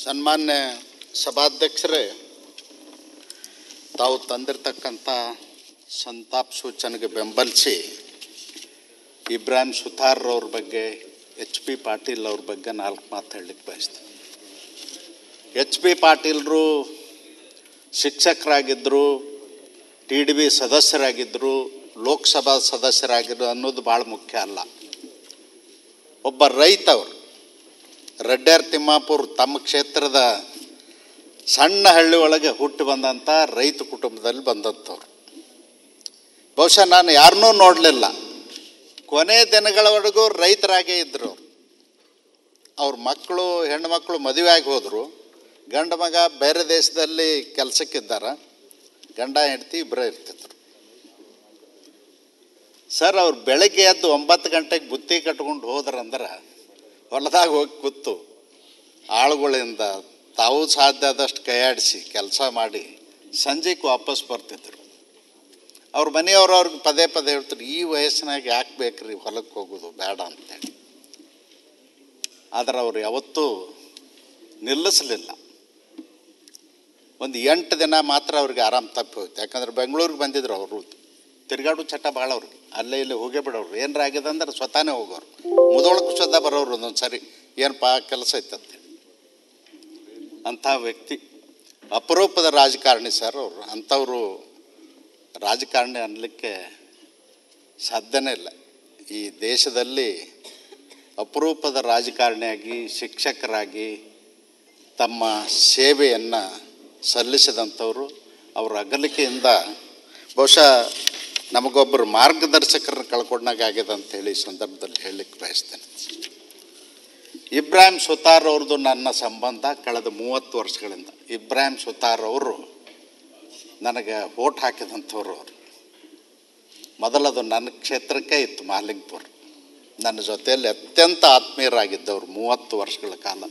ಸನ್ಮಾನ್ಯ ಸಭಾಧ್ಯಕ್ಷರೇ ತಾವು ತಂದಿರತಕ್ಕಂಥ ಸಂತಾಪ ಸೂಚನೆಗೆ ಬೆಂಬಲಿಸಿ ಇಬ್ರಾಹಿಂ ಸುತಾರ್ರವ್ರ ಬಗ್ಗೆ ಎಚ್ ಪಿ ಪಾಟೀಲ್ ಅವ್ರ ಬಗ್ಗೆ ನಾಲ್ಕು ಮಾತು ಹೇಳಲಿಕ್ಕೆ ಬಯಸ್ತೀನಿ ಎಚ್ ಪಿ ಪಾಟೀಲ್ರು ಶಿಕ್ಷಕರಾಗಿದ್ದರು ಟಿ ಡಿ ಬಿ ಸದಸ್ಯರಾಗಿದ್ದರು ಲೋಕಸಭಾ ಸದಸ್ಯರಾಗಿದ್ರು ಅನ್ನೋದು ಭಾಳ ಮುಖ್ಯ ಅಲ್ಲ ಒಬ್ಬ ರೈತ ಅವರು ರೆಡ್ಡ್ಯಾರ್ ತಿಮ್ಮಾಪುರ್ ತಮ್ಮ ಕ್ಷೇತ್ರದ ಸಣ್ಣ ಹಳ್ಳಿ ಒಳಗೆ ಹುಟ್ಟಿ ಬಂದಂಥ ರೈತ ಕುಟುಂಬದಲ್ಲಿ ಬಂದಂಥವ್ರು ಬಹುಶಃ ನಾನು ಯಾರನ್ನೂ ನೋಡಲಿಲ್ಲ ಕೊನೆ ದಿನಗಳವರೆಗೂ ರೈತರಾಗೇ ಇದ್ದರು ಅವ್ರು ಅವ್ರ ಮಕ್ಕಳು ಹೆಣ್ಣು ಮಕ್ಕಳು ಮದುವೆ ಆಗಿ ಹೋದರು ಗಂಡ ಮಗ ಬೇರೆ ದೇಶದಲ್ಲಿ ಕೆಲಸಕ್ಕಿದ್ದಾರ ಗಂಡ ಹೆಂಡತಿ ಇಬ್ಬರೇ ಇರ್ತಿದ್ರು ಸರ್ ಅವ್ರು ಬೆಳಗ್ಗೆ ಎದ್ದು ಒಂಬತ್ತು ಗಂಟೆಗೆ ಬುತ್ತಿ ಕಟ್ಕೊಂಡು ಹೋದ್ರಂದ್ರೆ ಹೊಲದಾಗ ಹೋಗಿ ಕೂತು ಆಳುಗಳಿಂದ ತಾವು ಸಾಧ್ಯ ಆದಷ್ಟು ಕೈಯಾಡಿಸಿ ಕೆಲಸ ಮಾಡಿ ಸಂಜೆಗೆ ವಾಪಸ್ ಬರ್ತಿದ್ರು ಅವ್ರ ಮನೆಯವರು ಅವ್ರಿಗೆ ಪದೇ ಪದೇ ಹೇಳ್ತಾರೆ ಈ ವಯಸ್ಸಿನಾಗ ಯಾಕೆ ಬೇಕ್ರಿ ಹೊಲಕ್ಕೆ ಹೋಗೋದು ಬೇಡ ಅಂತೇಳಿ ಆದರೆ ಅವ್ರು ಯಾವತ್ತೂ ನಿಲ್ಲಿಸಲಿಲ್ಲ ಒಂದು ಎಂಟು ದಿನ ಮಾತ್ರ ಅವ್ರಿಗೆ ಆರಾಮ್ ತಪ್ಪಿ ಹೋಯ್ತು ಯಾಕಂದ್ರೆ ಬೆಂಗಳೂರಿಗೆ ಬಂದಿದ್ರು ಅವರು ತಿರುಗಾಡು ಚಟ ಭಾಳ ಅವ್ರಿಗೆ ಅಲ್ಲೇ ಇಲ್ಲೇ ಹೋಗೇ ಬಿಡೋರು ಏನಾರ ಆಗಿದೆ ಅಂದ್ರೆ ಸ್ವತಾನೇ ಹೋಗೋರು ಮುದೊಳಕ್ಕೆ ಸ್ವತಃ ಬರೋರು ಒಂದೊಂದು ಸರಿ ಏನಪ್ಪ ಕೆಲಸ ಐತಂತೆ ಅಂಥ ವ್ಯಕ್ತಿ ಅಪರೂಪದ ರಾಜಕಾರಣಿ ಸರ್ ಅವರು ಅಂಥವರು ರಾಜಕಾರಣಿ ಅನ್ನಲಿಕ್ಕೆ ಸಾಧ್ಯನೇ ಇಲ್ಲ ಈ ದೇಶದಲ್ಲಿ ಅಪರೂಪದ ರಾಜಕಾರಣಿಯಾಗಿ ಶಿಕ್ಷಕರಾಗಿ ತಮ್ಮ ಸೇವೆಯನ್ನು ಸಲ್ಲಿಸಿದಂಥವರು ಅವರ ಅಗಲಿಕೆಯಿಂದ ಬಹುಶಃ ನಮಗೊಬ್ಬರು ಮಾರ್ಗದರ್ಶಕರನ್ನ ಕಳ್ಕೊಂಡಾಗ ಆಗಿದೆ ಅಂತ ಹೇಳಿ ಈ ಸಂದರ್ಭದಲ್ಲಿ ಹೇಳಲಿಕ್ಕೆ ಬಯಸ್ತೇನೆ ಇಬ್ರಾಹಿಂ ಸುತಾರ್ ಅವ್ರದ್ದು ನನ್ನ ಸಂಬಂಧ ಕಳೆದ ಮೂವತ್ತು ವರ್ಷಗಳಿಂದ ಇಬ್ರಾಹಿಂ ಸುತಾರ್ ಅವರು ನನಗೆ ಓಟ್ ಹಾಕಿದಂಥವ್ರು ಅವರು ಮೊದಲದು ನನ್ನ ಕ್ಷೇತ್ರಕ್ಕೆ ಇತ್ತು ಮಾಲಿಂಗ್ಪುರ್ ನನ್ನ ಜೊತೆಯಲ್ಲಿ ಅತ್ಯಂತ ಆತ್ಮೀಯರಾಗಿದ್ದವರು ಮೂವತ್ತು ವರ್ಷಗಳ ಕಾಲ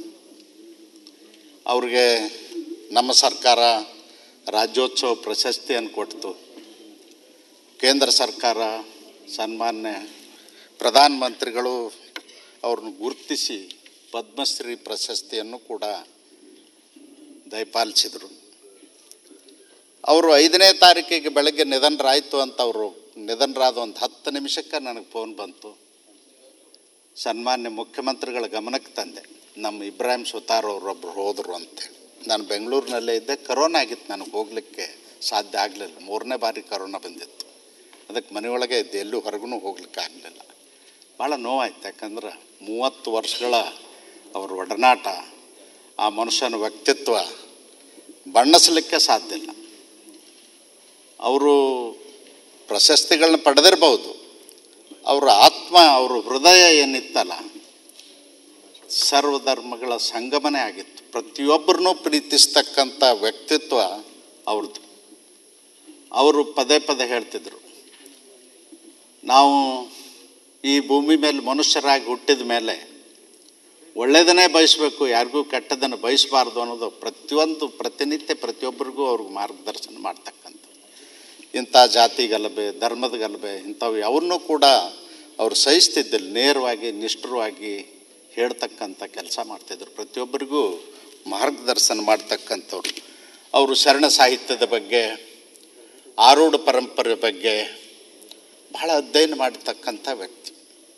ಅವ್ರಿಗೆ ನಮ್ಮ ಸರ್ಕಾರ ರಾಜ್ಯೋತ್ಸವ ಪ್ರಶಸ್ತಿಯನ್ನು ಕೊಡ್ತು ಕೇಂದ್ರ ಸರ್ಕಾರ ಸನ್ಮಾನ್ಯ ಪ್ರಧಾನಮಂತ್ರಿಗಳು ಅವ್ರನ್ನ ಗುರುತಿಸಿ ಪದ್ಮಶ್ರೀ ಪ್ರಶಸ್ತಿಯನ್ನು ಕೂಡ ದಯಪಾಲಿಸಿದರು ಅವರು ಐದನೇ ತಾರೀಕಿಗೆ ಬೆಳಗ್ಗೆ ನಿಧನರಾಯಿತು ಅಂತ ಅವರು ನಿಧನರಾದ ಒಂದು ಹತ್ತು ನಿಮಿಷಕ್ಕೆ ನನಗೆ ಫೋನ್ ಬಂತು ಸನ್ಮಾನ್ಯ ಮುಖ್ಯಮಂತ್ರಿಗಳ ಗಮನಕ್ಕೆ ತಂದೆ ನಮ್ಮ ಇಬ್ರಾಹಿಂ ಸುತಾರ್ ಅವರೊಬ್ಬರು ಹೋದರು ಅಂತೇಳಿ ನಾನು ಬೆಂಗಳೂರಿನಲ್ಲೇ ಇದ್ದೆ ಕರೋನಾ ಆಗಿತ್ತು ನನಗೆ ಹೋಗಲಿಕ್ಕೆ ಸಾಧ್ಯ ಆಗಲಿಲ್ಲ ಮೂರನೇ ಬಾರಿ ಕರೋನಾ ಬಂದಿತ್ತು ಅದಕ್ಕೆ ಮನೆಯೊಳಗೆ ಇದ್ದೆ ಎಲ್ಲೂ ಹೊರಗೂ ಹೋಗ್ಲಿಕ್ಕೆ ಆಗಲಿಲ್ಲ ಭಾಳ ನೋವಾಯ್ತು ಯಾಕಂದ್ರೆ ಮೂವತ್ತು ವರ್ಷಗಳ ಅವ್ರ ಒಡನಾಟ ಆ ಮನುಷ್ಯನ ವ್ಯಕ್ತಿತ್ವ ಬಣ್ಣಿಸಲಿಕ್ಕೆ ಸಾಧ್ಯ ಇಲ್ಲ ಅವರು ಪ್ರಶಸ್ತಿಗಳನ್ನ ಪಡೆದಿರ್ಬೋದು ಅವರ ಆತ್ಮ ಅವ್ರ ಹೃದಯ ಏನಿತ್ತಲ್ಲ ಸರ್ವಧರ್ಮಗಳ ಸಂಗಮನೇ ಆಗಿತ್ತು ಪ್ರತಿಯೊಬ್ಬರನ್ನೂ ಪ್ರೀತಿಸ್ತಕ್ಕಂಥ ವ್ಯಕ್ತಿತ್ವ ಅವ್ರದ್ದು ಅವರು ಪದೇ ಪದೇ ಹೇಳ್ತಿದ್ರು ನಾವು ಈ ಭೂಮಿ ಮೇಲೆ ಮನುಷ್ಯರಾಗಿ ಹುಟ್ಟಿದ ಮೇಲೆ ಒಳ್ಳೆಯದನ್ನೇ ಬಯಸಬೇಕು ಯಾರಿಗೂ ಕೆಟ್ಟದನ್ನು ಬಯಸಬಾರ್ದು ಅನ್ನೋದು ಪ್ರತಿಯೊಂದು ಪ್ರತಿನಿತ್ಯ ಪ್ರತಿಯೊಬ್ಬರಿಗೂ ಅವ್ರಿಗೆ ಮಾರ್ಗದರ್ಶನ ಮಾಡ್ತಕ್ಕಂಥ ಇಂಥ ಜಾತಿ ಗಲಭೆ ಧರ್ಮದ ಗಲಭೆ ಇಂಥವು ಯಾವನ್ನೂ ಕೂಡ ಅವ್ರು ಸಹಿಸ್ತಿದ್ದಿಲ್ಲ ನೇರವಾಗಿ ನಿಷ್ಠುರವಾಗಿ ಹೇಳ್ತಕ್ಕಂಥ ಕೆಲಸ ಮಾಡ್ತಿದ್ರು ಪ್ರತಿಯೊಬ್ಬರಿಗೂ ಮಾರ್ಗದರ್ಶನ ಮಾಡ್ತಕ್ಕಂಥವ್ರು ಅವರು ಶರಣ ಸಾಹಿತ್ಯದ ಬಗ್ಗೆ ಆರೂಢ ಪರಂಪರೆ ಬಗ್ಗೆ ಬಹಳ ಅಧ್ಯಯನ ಮಾಡತಕ್ಕಂಥ ವ್ಯಕ್ತಿ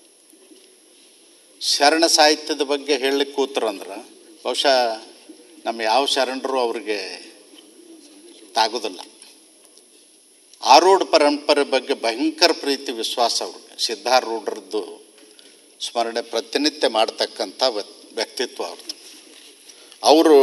ಶರಣ ಸಾಹಿತ್ಯದ ಬಗ್ಗೆ ಹೇಳಲಿಕ್ಕೆ ಕೂತ್ರಂದ್ರೆ ಬಹುಶಃ ನಮ್ಮ ಯಾವ ಶರಣರು ಅವ್ರಿಗೆ ತಾಗೋದಿಲ್ಲ ಆರೂಢ ಪರಂಪರೆ ಬಗ್ಗೆ ಭಯಂಕರ ಪ್ರೀತಿ ವಿಶ್ವಾಸ ಅವ್ರಿಗೆ ಸಿದ್ಧಾರೂಢರದ್ದು ಸ್ಮರಣೆ ಪ್ರತಿನಿತ್ಯ ಮಾಡ್ತಕ್ಕಂಥ ವ್ಯಕ್ತಿತ್ವ ಅವ್ರದ್ದು ಅವರು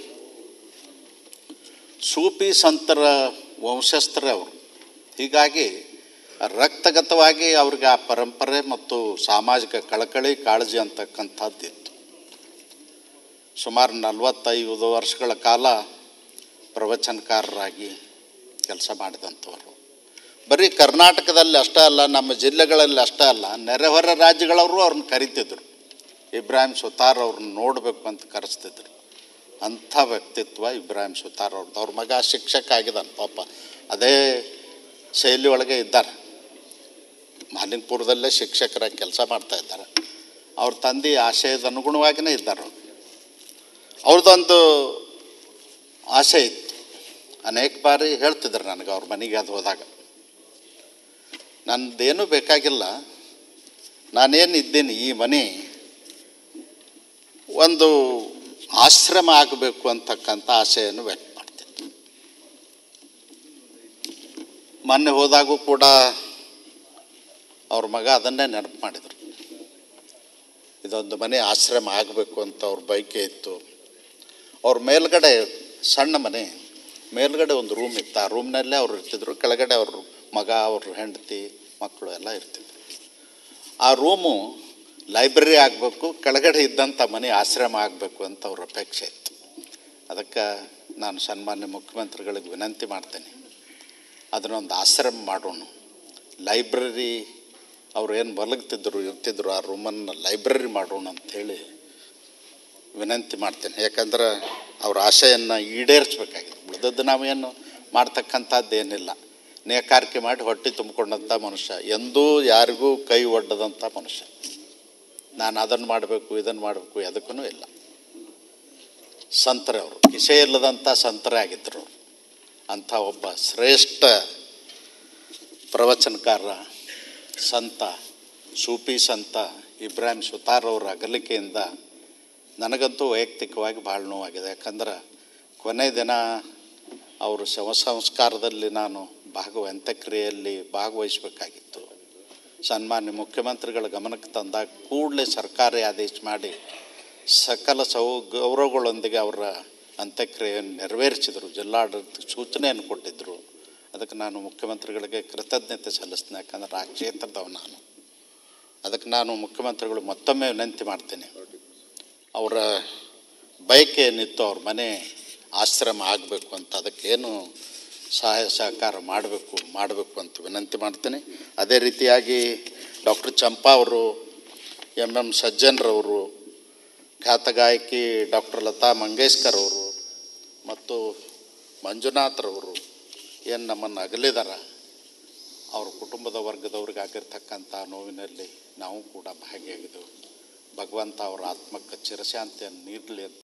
ಸೂಫಿ ಸಂತರ ವಂಶಸ್ಥರೇ ಅವರು ಹೀಗಾಗಿ ರಕ್ತಗತವಾಗಿ ಅವ್ರಿಗೆ ಆ ಪರಂಪರೆ ಮತ್ತು ಸಾಮಾಜಿಕ ಕಳಕಳಿ ಕಾಳಜಿ ಅಂತಕ್ಕಂಥದ್ದು ಇತ್ತು ಸುಮಾರು ನಲವತ್ತೈದು ವರ್ಷಗಳ ಕಾಲ ಪ್ರವಚನಕಾರರಾಗಿ ಕೆಲಸ ಮಾಡಿದಂಥವರು ಬರೀ ಕರ್ನಾಟಕದಲ್ಲಿ ಅಷ್ಟೇ ಅಲ್ಲ ನಮ್ಮ ಜಿಲ್ಲೆಗಳಲ್ಲಿ ಅಷ್ಟೇ ಅಲ್ಲ ನೆರೆಹೊರೆ ರಾಜ್ಯಗಳವರು ಅವ್ರನ್ನ ಕರಿತಿದ್ರು ಇಬ್ರಾಹಿಂ ಸುತಾರ್ ಅವ್ರನ್ನ ನೋಡಬೇಕು ಅಂತ ಕರೆಸ್ತಿದ್ರು ಅಂಥ ವ್ಯಕ್ತಿತ್ವ ಇಬ್ರಾಹಿಂ ಸುತಾರ್ ಅವ್ರದ್ದು ಅವ್ರ ಮಗ ಶಿಕ್ಷಕ ಆಗಿದ್ದಾನೆ ಪಾಪ ಅದೇ ಶೈಲಿ ಒಳಗೆ ಇದ್ದಾರೆ ಮಾಲಿಂಗ್ಪುರದಲ್ಲೇ ಶಿಕ್ಷಕರಾಗಿ ಕೆಲಸ ಮಾಡ್ತಾ ಇದ್ದಾರೆ ಅವ್ರ ತಂದೆ ಆಶಯದ ಅನುಗುಣವಾಗಿಯೇ ಇದ್ದಾರೆ ಅವ್ರು. ಅವ್ರದ್ದೊಂದು ಆಸೆ ಇತ್ತು ಅನೇಕ ಬಾರಿ ಹೇಳ್ತಿದ್ರು ನನಗೆ ಅವ್ರ ಮನೆಗೆ ಅದು ಹೋದಾಗ ನನ್ನದೇನೂ ಬೇಕಾಗಿಲ್ಲ ನಾನೇನು ಇದ್ದೀನಿ ಈ ಮನೆ ಒಂದು ಆಶ್ರಮ ಆಗಬೇಕು ಅಂತಕ್ಕಂಥ ಆಸೆಯನ್ನು ವ್ಯಕ್ತ ಮಾಡ್ತಿದ್ದೆ ಮೊನ್ನೆ ಹೋದಾಗೂ ಕೂಡ ಅವ್ರ ಮಗ ಅದನ್ನೇ ನೆನಪು ಮಾಡಿದರು ಇದೊಂದು ಮನೆ ಆಶ್ರಮ ಆಗಬೇಕು ಅಂತ ಅವ್ರ ಬಯಕೆ ಇತ್ತು ಅವ್ರ ಮೇಲ್ಗಡೆ ಸಣ್ಣ ಮನೆ ಮೇಲ್ಗಡೆ ಒಂದು ರೂಮ್ ಇತ್ತು ಆ ರೂಮ್ನಲ್ಲೇ ಅವ್ರು ಇರ್ತಿದ್ರು ಕೆಳಗಡೆ ಅವ್ರ ಮಗ ಅವ್ರ ಹೆಂಡತಿ ಮಕ್ಕಳು ಎಲ್ಲ ಇರ್ತಿದ್ರು ಆ ರೂಮು ಲೈಬ್ರರಿ ಆಗಬೇಕು ಕೆಳಗಡೆ ಇದ್ದಂಥ ಮನೆ ಆಶ್ರಮ ಆಗಬೇಕು ಅಂತ ಅವ್ರ ಅಪೇಕ್ಷೆ ಇತ್ತು ಅದಕ್ಕೆ ನಾನು ಸನ್ಮಾನ್ಯ ಮುಖ್ಯಮಂತ್ರಿಗಳಿಗೆ ವಿನಂತಿ ಮಾಡ್ತೇನೆ ಅದನ್ನೊಂದು ಆಶ್ರಮ ಮಾಡೋಣ ಲೈಬ್ರರಿ ಅವ್ರು ಏನು ಮಲಗ್ತಿದ್ರು ಇರ್ತಿದ್ರು ಆ ರೂಮನ್ನು ಲೈಬ್ರರಿ ಮಾಡೋಣ ಅಂಥೇಳಿ ವಿನಂತಿ ಮಾಡ್ತೇನೆ ಯಾಕಂದ್ರೆ ಅವ್ರ ಆಶೆಯನ್ನು ಈಡೇರಿಸ್ಬೇಕಾಗಿದೆ ಉಳಿದದ್ದು ನಾವೇನು ಮಾಡ್ತಕ್ಕಂಥದ್ದು ಏನಿಲ್ಲ ನೇಕಾರಿಕೆ ಮಾಡಿ ಹೊಟ್ಟೆ ತುಂಬಿಕೊಂಡಂಥ ಮನುಷ್ಯ ಎಂದೂ ಯಾರಿಗೂ ಕೈ ಒಡ್ಡದಂಥ ಮನುಷ್ಯ ನಾನು ಅದನ್ನು ಮಾಡಬೇಕು ಇದನ್ನು ಮಾಡಬೇಕು ಎದಕ್ಕೂ ಇಲ್ಲ ಸಂತರೇ ಅವರು ವಿಷಯ ಇಲ್ಲದಂಥ ಸಂತರೇ ಆಗಿದ್ದರು ಅವರು ಅಂಥ ಒಬ್ಬ ಶ್ರೇಷ್ಠ ಪ್ರವಚನಕಾರ ಸಂತ ಸೂಫಿ ಸಂತ ಇಬ್ರಾಹಿಂ ಸುತಾರ್ ಅವರ ಅಗಲಿಕೆಯಿಂದ ನನಗಂತೂ ವೈಯಕ್ತಿಕವಾಗಿ ಭಾಳ ನೋವಾಗಿದೆ ಯಾಕಂದ್ರೆ ಕೊನೆ ದಿನ ಅವರು ಶವ ಸಂಸ್ಕಾರದಲ್ಲಿ ನಾನು ಭಾಗವ ಅಂತ್ಯಕ್ರಿಯೆಯಲ್ಲಿ ಭಾಗವಹಿಸಬೇಕಾಗಿತ್ತು ಸನ್ಮಾನ್ಯ ಮುಖ್ಯಮಂತ್ರಿಗಳ ಗಮನಕ್ಕೆ ತಂದಾಗ ಕೂಡಲೇ ಸರ್ಕಾರಿ ಆದೇಶ ಮಾಡಿ ಸಕಲ ಸೌ ಗೌರವಗಳೊಂದಿಗೆ ಅವರ ಅಂತ್ಯಕ್ರಿಯೆಯನ್ನು ನೆರವೇರಿಸಿದರು ಜಿಲ್ಲಾಡಳಿತ ಸೂಚನೆಯನ್ನು ಕೊಟ್ಟಿದ್ದರು ಅದಕ್ಕೆ ನಾನು ಮುಖ್ಯಮಂತ್ರಿಗಳಿಗೆ ಕೃತಜ್ಞತೆ ಸಲ್ಲಿಸ್ತೀನಿ ಯಾಕಂದ್ರೆ ಆ ಕ್ಷೇತ್ರದವ ನಾನು ಅದಕ್ಕೆ ನಾನು ಮುಖ್ಯಮಂತ್ರಿಗಳು ಮತ್ತೊಮ್ಮೆ ವಿನಂತಿ ಮಾಡ್ತೇನೆ ಅವರ ಬಯಕೆ ಏನಿತ್ತು ಅವ್ರ ಮನೆ ಆಶ್ರಮ ಆಗಬೇಕು ಅಂತ ಅದಕ್ಕೇನು ಸಹಾಯ ಸಹಕಾರ ಮಾಡಬೇಕು ಮಾಡಬೇಕು ಅಂತ ವಿನಂತಿ ಮಾಡ್ತೇನೆ ಅದೇ ರೀತಿಯಾಗಿ ಡಾಕ್ಟರ್ ಚಂಪಾ ಅವರು ಎಮ್ ಎಮ್ ಸಜ್ಜನ್ರವರು ಖ್ಯಾತ ಗಾಯಕಿ ಡಾಕ್ಟರ್ ಲತಾ ಮಂಗೇಶ್ಕರ್ ಅವರು ಮತ್ತು ಮಂಜುನಾಥ್ರವರು ಏನು ನಮ್ಮನ್ನು ಅಗಲಿದಾರ ಅವ್ರ ಕುಟುಂಬದ ವರ್ಗದವ್ರಿಗೆ ಆಗಿರ್ತಕ್ಕಂಥ ನೋವಿನಲ್ಲಿ ನಾವು ಕೂಡ ಭಾಗಿಯಾಗಿದ್ದೆವು ಭಗವಂತ ಅವರ ಆತ್ಮಕ್ಕೆ ಚಿರಶಾಂತಿಯನ್ನು ನೀಡಲಿ ಅಂತ